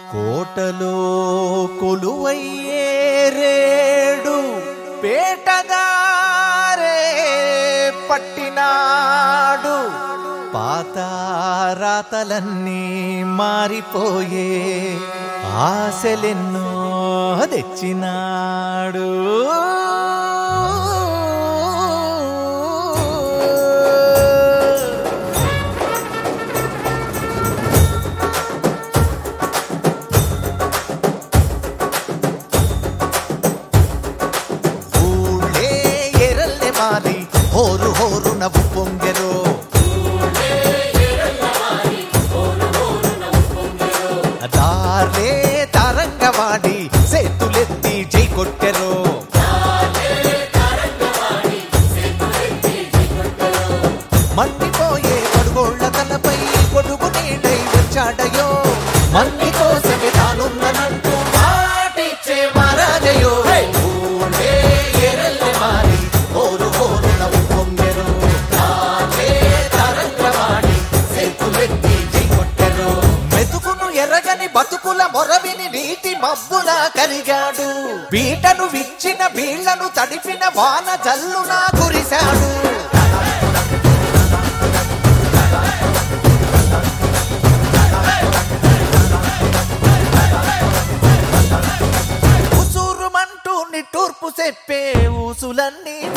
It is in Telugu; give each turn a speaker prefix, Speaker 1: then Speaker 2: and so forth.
Speaker 1: కోటలో కొలువయ్యే రేడు పేటగారే పట్టినాడు పాత రాతలన్నీ మారిపోయే ఆశలెన్నో తెచ్చినాడు ఊళ్ళే ఎరల్లె మారి హోరు హోరు నవ్వు పొంగెరు దారే తరంగవాడి సేతులెత్తి జై కొట్టెరు మండిపోయే పడుగోళ్ల తలపై కొడుకు నీడై వచ్చాడయో మంది కోసమే తానున్ననంటూ మాటిచ్చే మహారాజయో ఊళ్ళే ఎరల్లె మారి హోరు హోరు నవ్వు పొంగెరు దారే తరంగవాడి సేతులెత్తి జై కొట్టెరు మెతుకును ఎరగని బతుకుల మొరవిని నీటి మబ్బుల కరిగాడు బీటను విచ్చిన బీళ్లను తడిపిన వాన జల్లున కురిశాడు ఉసూరుమంటూ నిట్టూర్పు చెప్పే ఊసులన్నీ